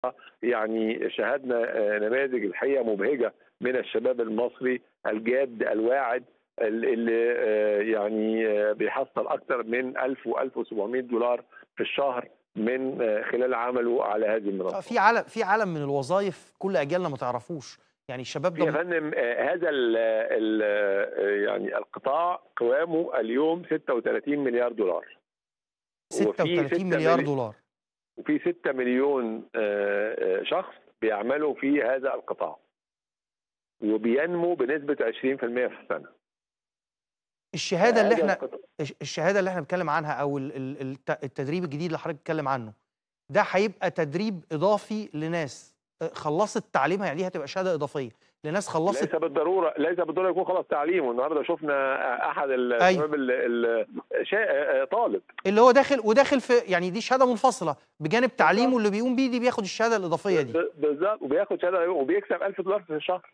يعني شاهدنا نماذج الحقيقه مبهجه من الشباب المصري الجاد الواعد اللي يعني بيحصل اكثر من 1000 و1700 دولار في الشهر من خلال عمله على هذه المنصه. في عالم في عالم من الوظائف كل اجيالنا ما تعرفوش يعني الشباب يا ده فندم هذا ال ال يعني القطاع قوامه اليوم 36 مليار دولار. وفي 36 ستة مليار ملي- دولار وفي 6 مليون آه، آه، شخص بيعملوا في هذا القطاع. وبينمو بنسبه 20% في السنه. الشهاده اللي هذا احنا القطاع- الش- الشهاده اللي احنا بنتكلم عنها او ال- ال- الت- التدريب الجديد اللي حضرتك بتتكلم عنه ده هيبقى تدريب اضافي لناس آه، خلصت تعليمها يعني دي هتبقى شهاده اضافيه لناس خلصت ليس بالضروره ليس بالضروره يكون خلاص تعليمه النهارده شفنا احد الشباب ال- ال- شا- طالب اللي هو داخل وداخل في يعني دي شهاده منفصله بجانب تعليمه اللي بيقوم بيه دي بياخد الشهاده الاضافيه دي ب- بالظبط وبياخد شهاده وبيكسب 1000 دولار في الشهر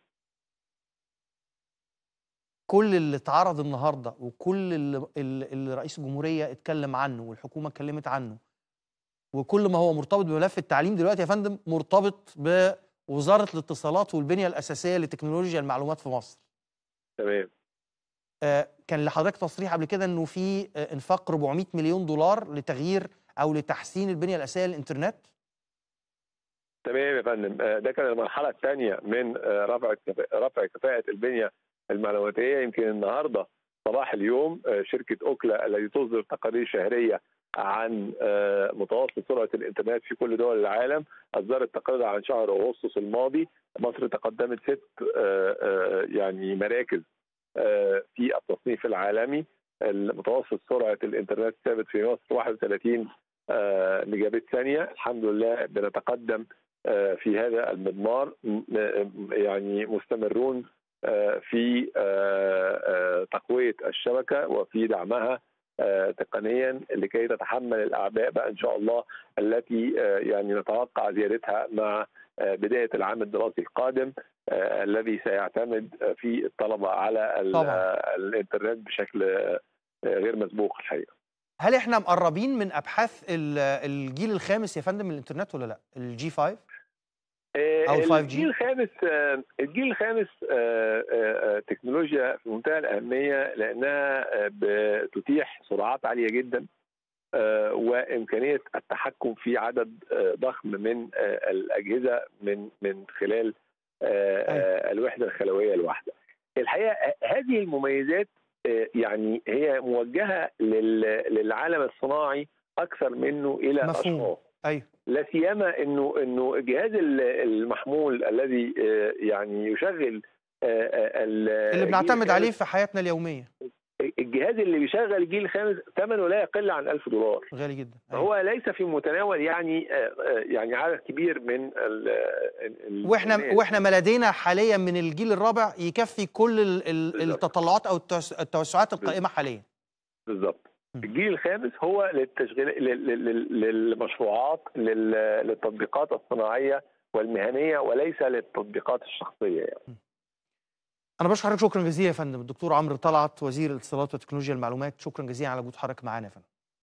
كل اللي اتعرض النهارده وكل اللي, اللي اللي رئيس الجمهوريه اتكلم عنه والحكومه اتكلمت عنه وكل ما هو مرتبط بملف التعليم دلوقتي يا فندم مرتبط بوزاره الاتصالات والبنيه الاساسيه لتكنولوجيا المعلومات في مصر. تمام آه، كان لحضرتك تصريح قبل كده انه في آه، انفاق 400 مليون دولار لتغيير او لتحسين البنيه الاساسيه للانترنت تمام يا فندم آه، ده كان المرحله الثانيه من آه، رفع الكفاءة- رفع كفاءه البنيه المعلوماتيه يمكن النهارده صباح اليوم آه، شركه اوكلا التي تصدر تقارير شهريه عن آه، متوسط سرعه الانترنت في كل دول العالم اصدرت تقرير عن شهر اغسطس الماضي مصر تقدمت ست آه، آه، يعني مراكز آه، في التصنيف العالمي المتوسط سرعه الانترنت ثابت في مصر 31 آه، ميجا بت ثانيه الحمد لله بنتقدم آه، في هذا المضمار م- م- يعني مستمرون آه، في آه، آه، تقويه الشبكه وفي دعمها آه، تقنيا لكي تتحمل الاعباء بقى ان شاء الله التي آه، يعني نتوقع زيادتها مع آه، بدايه العام الدراسي القادم آه، الذي سيعتمد آه، في الطلبه على ال- طبعاً. آه، الانترنت بشكل آه، غير مسبوق الحقيقه. هل احنا مقربين من ابحاث ال- الجيل الخامس يا فندم من الانترنت ولا لا الجي 5 أو 5G. الجيل الخامس آه، الجيل الخامس آه، آه، آه، تكنولوجيا في منتهى الأهمية لأنها آه، بتتيح سرعات عالية جدا آه، وإمكانية التحكم في عدد آه، ضخم من آه، الأجهزة من من خلال آه، آه، الوحدة الخلوية الواحدة. الحقيقة آه، هذه المميزات آه، يعني هي موجهة لل- للعالم الصناعي أكثر منه إلى مفهوم. أشخاص. ايوه لا سيما انه انه الجهاز ال- المحمول الذي آه، يعني يشغل آه، آه، ال- اللي الجيل بنعتمد الخامس- عليه في حياتنا اليوميه الجهاز اللي بيشغل الجيل الخامس ثمنه لا يقل عن 1000 دولار غالي جدا أيوة. هو ليس في متناول يعني آه، آه، يعني عدد كبير من ال ال- واحنا الناس. واحنا ما لدينا حاليا من الجيل الرابع يكفي كل ال- ال- بالظبط. التطلعات او التوس- التوسعات القائمه حاليا بالظبط م. الجيل الخامس هو للتشغيل لل- لل- للمشروعات لل- للتطبيقات الصناعيه والمهنيه وليس للتطبيقات الشخصيه يعني. انا بشكر حضرتك شكرا جزيلا يا فندم الدكتور عمرو طلعت وزير الاتصالات وتكنولوجيا المعلومات شكرا جزيلا على وجود حضرتك معانا يا فندم